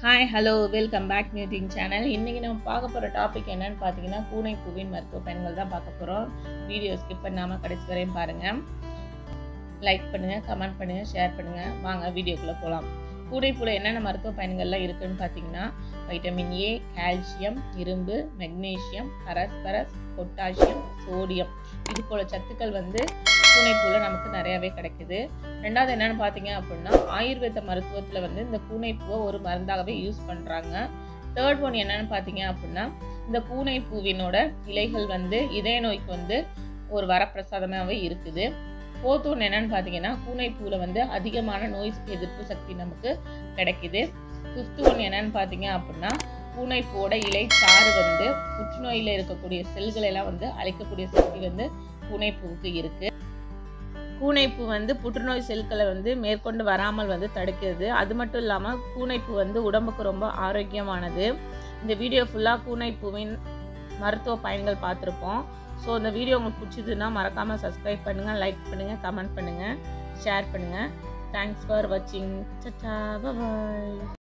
hi hello welcome back meeting channel இன்றைக்கி நம்ம பார்க்க போகிற டாபிக் என்னன்னு பார்த்தீங்கன்னா பூனை பூவின் மருத்துவ பயன்கள் தான் பார்க்க போகிறோம் வீடியோ ஸ்கிப் பண்ணாமல் கடைசி வரையும் பாருங்கள் லைக் பண்ணுங்கள் கமெண்ட் பண்ணுங்கள் ஷேர் பண்ணுங்கள் வாங்க வீடியோக்குள்ளே போகலாம் பூனைப்பூவில் என்னென்ன மருத்துவ பயன்கள்லாம் இருக்குன்னு பார்த்தீங்கன்னா வைட்டமின் ஏ கால்சியம் இரும்பு மெக்னீசியம் பரஸ்பரஸ் பொட்டாசியம் சோடியம் இது போல சத்துக்கள் வந்து பூனைப்பூவில் நமக்கு நிறையாவே கிடைக்குது ரெண்டாவது என்னென்னு பார்த்தீங்க அப்படின்னா ஆயுர்வேத மருத்துவத்தில் வந்து இந்த பூனைப்பூவை ஒரு மருந்தாகவே யூஸ் பண்ணுறாங்க தேர்ட் ஒன் என்னென்னு பார்த்தீங்க அப்படின்னா இந்த பூனைப்பூவினோட இலைகள் வந்து இதய நோய்க்கு வந்து ஒரு வரப்பிரசாதமாகவே இருக்குது ஃபோர்த் ஒன் என்னென்னு பார்த்தீங்கன்னா பூனைப்பூவில் வந்து அதிகமான நோய் எதிர்ப்பு சக்தி நமக்கு கிடைக்குது ஃபிஃப்த் ஒன் என்னென்னு பார்த்தீங்க அப்படின்னா பூனைப்பூவோட இலை சாறு வந்து புற்றுநோயில் இருக்கக்கூடிய செல்களை எல்லாம் வந்து அழிக்கக்கூடிய சக்தி வந்து பூனைப்பூவுக்கு இருக்குது பூனைப்பூ வந்து புற்றுநோய் செல்களை வந்து மேற்கொண்டு வராமல் வந்து தடுக்கிறது அது மட்டும் இல்லாமல் பூனைப்பூ வந்து உடம்புக்கு ரொம்ப ஆரோக்கியமானது இந்த வீடியோ ஃபுல்லாக பூனைப்பூவின் மருத்துவ பயன்கள் பார்த்துருப்போம் ஸோ இந்த வீடியோ உங்களுக்கு பிடிச்சதுன்னா மறக்காமல் சப்ஸ்கிரைப் பண்ணுங்கள் லைக் பண்ணுங்கள் கமெண்ட் பண்ணுங்கள் ஷேர் பண்ணுங்கள் தேங்க்ஸ் ஃபார் வாட்சிங் சட்டா பாய்